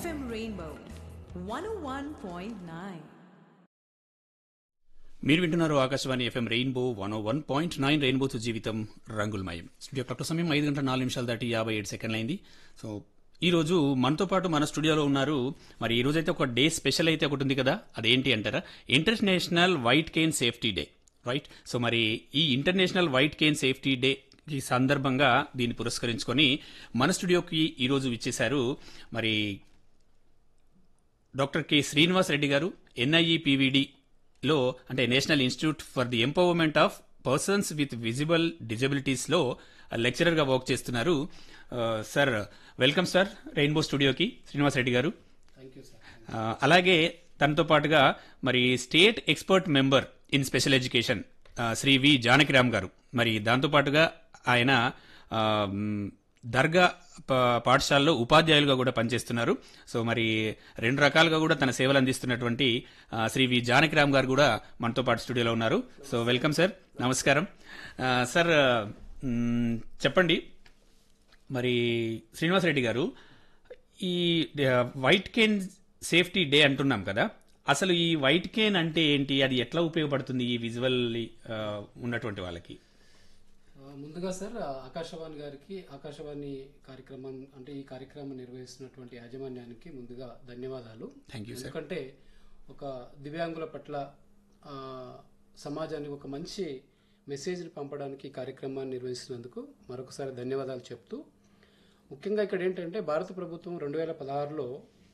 FM Rainbow 101.9. మీరు వింటున్నారు Akashvani F M rainbow one one point nine రెయిన్బోతో జీవితం రంగులమయం స్టూడియో క్లాక్ సమయం ఐదు గంటల నాలుగు నిమిషాలు దాటి యాభై ఏడు సెకండ్లు అయింది సో ఈ రోజు మనతో పాటు మన స్టూడియోలో ఉన్నారు మరి ఈ రోజు అయితే ఒక డే స్పెషల్ అయితే ఒకటి ఉంది కదా అదేంటి అంటారా international white cane safety day right so మరి ఈ international white cane safety day ఈ సందర్భంగా దీన్ని పురస్కరించుకొని మన స్టూడియోకి ఈ రోజు విచ్చేశారు మరి డాక్టర్ కె శ్రీనివాస్ రెడ్డి గారు ఎన్ఐఈ లో అంటే national institute for the empowerment of persons with visible disabilities లో లెక్చరర్ గా వర్క్ చేస్తున్నారు సార్ వెల్కమ్ సార్ రెయిన్బో స్టూడియోకి శ్రీనివాస్ రెడ్డి గారు ఆ, అలాగే తనతో పాటుగా మరి state expert member in special education ఆ, శ్రీ వి జానకిరామ్ గారు మరి దాంతో పాటుగా ఆయన ఆ, మ్, దర్గా ప- పాఠశాలలో ఉపాధ్యాయులుగా కూడా పనిచేస్తున్నారు సో మరి రెండు రకాలుగా కూడా తన సేవలు అందిస్తున్నటువంటి ఆ, శ్రీ వి జానకిరామ్ గారు కూడా మనతో పాటు స్టూడియోలో ఉన్నారు సో వెల్కమ్ సార్ నమస్కారం ఆ, సార్ మ్, చెప్పండి మరి శ్రీనివాస్ రెడ్డి గారు ఈ ఆ, వైట్ కేన్ సేఫ్టీ డే అంటున్నాం కదా అసలు ఈ వైట్ కేన్ అంటే ఏంటి అది ఎట్లా ఉపయోగపడుతుంది ఈ విజువల్ ఉన్నటువంటి వాళ్ళకి ఆ, ముందుగా సార్ ఆ, ఆకాశవాణి గారికి ఆకాశవాణి కార్యక్రమం అంటే ఈ కార్యక్రమం నిర్వహిస్తున్నటువంటి యాజమాన్యానికి ముందుగా ధన్యవాదాలు థ్యాంక్ యూ సార్ ఎందుకంటే ఒక దివ్యాంగుల పట్ల ఆ, సమాజానికి ఒక మంచి మెసేజ్ని పంపడానికి ఈ కార్యక్రమాన్ని నిర్వహిస్తున్నందుకు మరొకసారి ధన్యవాదాలు చెప్తూ ముఖ్యంగా ఇక్కడ ఏంటంటే భారత ప్రభుత్వం రెండు వేల పదహారులో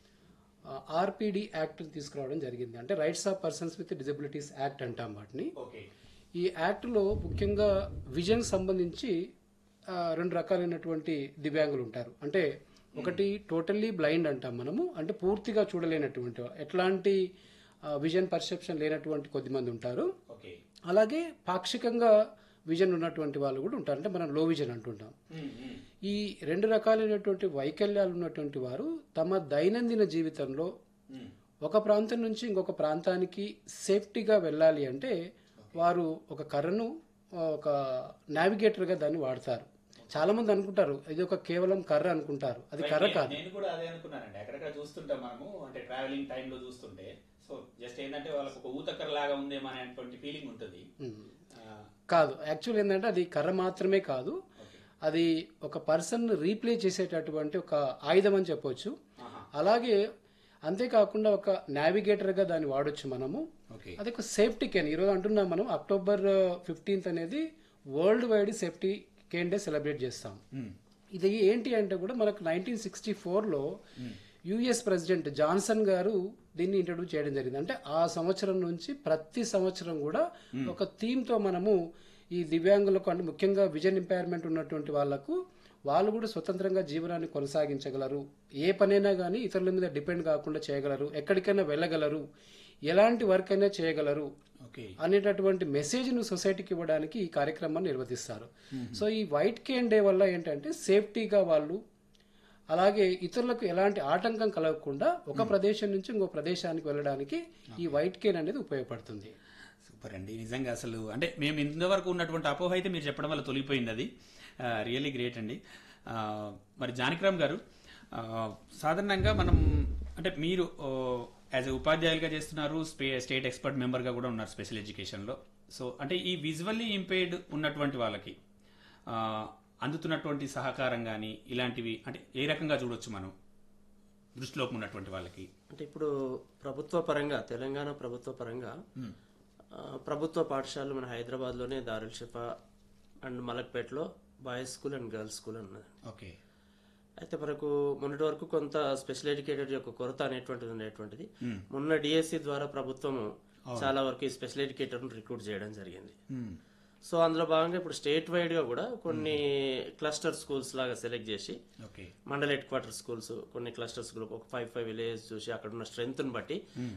ఆర్పిడి యాక్ట్ తీసుకురావడం జరిగింది అంటే rights of persons with disabilities act అంటాం వాటిని ఓకే ఈ యాక్ట్లో ముఖ్యంగా విజన్ సంబంధించి ఆ, రెండు రకాలైనటువంటి దివ్యాంగులు ఉంటారు అంటే ఒకటి టోటల్లీ బ్లైండ్ అంటాం మనము అంటే పూర్తిగా చూడలేనటువంటి వా- ఎట్లాంటి విజన్ పర్సెప్షన్ లేనటువంటి కొద్దిమంది ఉంటారు ఓకే అలాగే పాక్షికంగా విజన్ ఉన్నటువంటి వాళ్ళు కూడా ఉంటారు అంటే మనం లో విజన్ అంటుంటాం ఈ రెండు రకాలైనటువంటి వైకల్యాలు ఉన్నటువంటి వారు తమ దైనందిన జీవితంలో ఒక ప్రాంతం నుంచి ఇంకొక ప్రాంతానికి సేఫ్టీగా వెళ్ళాలి అంటే వారు ఒక కర్రను ఒక నావిగేటర్గా దాన్ని వాడతారు చాలా మంది అనుకుంటారు ఇది ఒక కేవలం కర్ర అనుకుంటారు అది కర్ర కాదు నేను కూడా అదే అనుకున్నానండి ఎక్కడెక్కడ చూస్తుంటాం మనము అంటే ట్రావెలింగ్ టైంలో చూస్తుంటే సో జస్ట్ ఏంటంటే వాళ్ళకి ఒక ఊతకర్ లాగా ఉందేమో అనేటువంటి ఫీలింగ్ ఉంటుంది ఆ, కాదు యాక్చువల్ ఏంటంటే అది కర్ర మాత్రమే కాదు అది ఒక పర్సన్ రీప్లే చేసేటటువంటి ఒక ఆయుధం అని చెప్పొచ్చు ఆహా. అలాగే అంతేకాకుండా ఒక నావిగేటర్గా దాన్ని వాడొచ్చు మనము ఓకే అది ఒక సేఫ్టీ కేన్ ఈరోజు అంటున్నాం మనం అక్టోబర్ ఫిఫ్టీన్త్ అనేది world wide safety cane day celebrate చేస్తాం మ్మ్. ఇది ఏంటి అంటే కూడా మనకు నైన్టీన్ సిక్స్టీ ఫోర్లో యుఎస్ ప్రెసిడెంట్ జాన్సన్ గారు దీన్ని ఇంట్రడ్యూస్ చేయడం జరిగింది అంటే ఆ సంవత్సరం నుంచి ప్రతి సంవత్సరం కూడా ఒక థీమ్తో మనము ఈ దివ్యాంగులకు అంటే ముఖ్యంగా విజన్ ఇంపైర్మెంట్ ఉన్నటువంటి వాళ్ళకు వాళ్ళు కూడా స్వతంత్రంగా జీవనాన్ని కొనసాగించగలరు ఏ పనైనా కానీ ఇతరుల మీద డిపెండ్ కాకుండా చేయగలరు ఎక్కడికైనా వెళ్ళగలరు ఎలాంటి వర్క్ అయినా చేయగలరు ఓకే అనేటటువంటి మెసేజ్ను సొసైటీకి ఇవ్వడానికి ఈ కార్యక్రమాన్ని నిర్వహిస్తారు సో ఈ వైట్ కేన్ డే వల్ల ఏంటంటే సేఫ్టీగా వాళ్ళు అలాగే ఇతరులకు ఎలాంటి ఆటంకం కలగకుండా ఒక ప్రదేశం నుంచి ఇంకో ప్రదేశానికి వెళ్ళడానికి ఈ వైట్ కేన్ అనేది ఉపయోగపడుతుంది సూపర్ అండి నిజంగా అసలు అంటే మేము ఇంతవరకు ఉన్నటువంటి అపోహ అయితే మీరు చెప్పడం వల్ల తొలిగిపోయింది అది రియల్లీ గ్రేట్ అండి ఆ, మరి జానకిరామ్ గారు ఆ, సాధారణంగా మనం అంటే మీరు యాజ్ ఎ ఉపాధ్యాయులుగా చేస్తున్నారు స్పే- స్టేట్ ఎక్స్పర్ట్ మెంబర్గా కూడా ఉన్నారు స్పెషల్ ఎడ్యుకేషన్లో సో అంటే ఈ విజువల్లీ ఇంపైర్డ్ ఉన్నటువంటి వాళ్ళకి ఆ, అందుతున్నటువంటి సహకారం కానీ ఇలాంటివి అంటే ఏ రకంగా చూడొచ్చు మనం దృష్టిలోకి ఉన్నటువంటి వాళ్ళకి అంటే ఇప్పుడు ప్రభుత్వ పరంగా తెలంగాణ ప్రభుత్వ పరంగా ఆ, ప్రభుత్వ పాఠశాలలు మన హైదరాబాద్లోనే దారుల్ షిఫా అండ్ మలక్పేటలో boys school and girls school ఉన్నది ఓకే అయితే మనకు మొన్నటి వరకు కొంత స్పెషల్ ఎడ్యుకేటెడ్ యొక్క కొరత అనేటువంటిది ఉండేటువంటిది మొన్న డిఎస్సి ద్వారా ప్రభుత్వం చాలా వరకు ఈ స్పెషల్ ఎడ్యుకేటర్ను రిక్రూట్ చేయడం జరిగింది సో అందులో భాగంగా ఇప్పుడు స్టేట్ వైడ్ గా కూడా కొన్ని క్లస్టర్ స్కూల్స్ లాగా సెలెక్ట్ చేసి okay mandal head quarter schools కొన్ని క్లస్టర్స్ గ్రూప్ ఒక ఫైవ్ ఫైవ్ విలేజ్ చూసి అక్కడ ఉన్న స్ట్రెంగ్త్ బట్టి